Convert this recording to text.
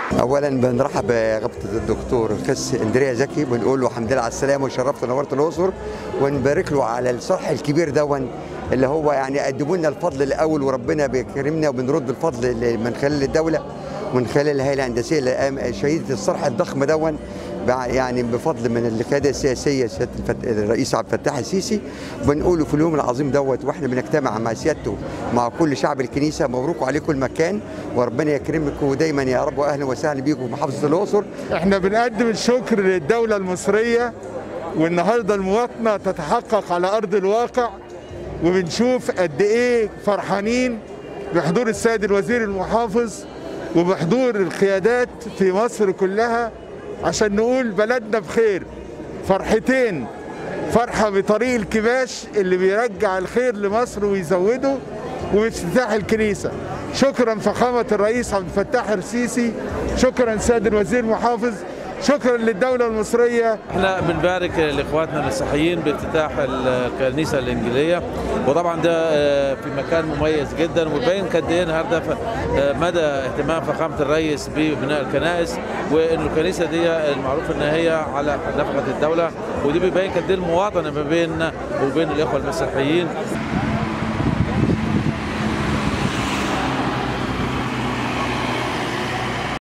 اولا بنرحب برابطه الدكتور القس اندريا زكي بنقول له الحمد لله على السلامه وشرفت ونورت الاقصر ونبارك له على الصرح الكبير دون اللي هو يعني قدموا لنا الفضل الاول وربنا بيكرمنا وبنرد الفضل من خلال الدوله ومن خلال الهيئه الهندسيه اللي قام شهيده الصرح الضخم دون يعني بفضل من القياده السياسيه سياده الفت... الرئيس عبد الفتاح السيسي بنقوله في اليوم العظيم دوت واحنا بنجتمع مع سيادته مع كل شعب الكنيسه مبروك عليكم المكان وربنا يكرمكم دايما يا رب واهلا وسهلا بيكم في محافظه الاقصر احنا بنقدم الشكر للدوله المصريه والنهارده المواطنه تتحقق على ارض الواقع وبنشوف قد ايه فرحانين بحضور السيد الوزير المحافظ وبحضور القيادات في مصر كلها عشان نقول بلدنا بخير فرحتين فرحة بطريق الكباش اللي بيرجع الخير لمصر ويزوده وافتتاح الكنيسة شكرا فخامة الرئيس عبد الفتاح السيسي شكرا سيد الوزير المحافظ شكرا للدولة المصرية احنا بنبارك لاخواتنا المسيحيين بافتتاح الكنيسة الانجيلية وطبعا ده في مكان مميز جدا وبين قد ايه النهارده مدى اهتمام فخامة الرئيس ببناء الكنائس وان الكنيسة دي المعروف ان هي على نفقة الدولة ودي بيبين قد ايه المواطنة ما بيننا وبين الاخوة المسيحيين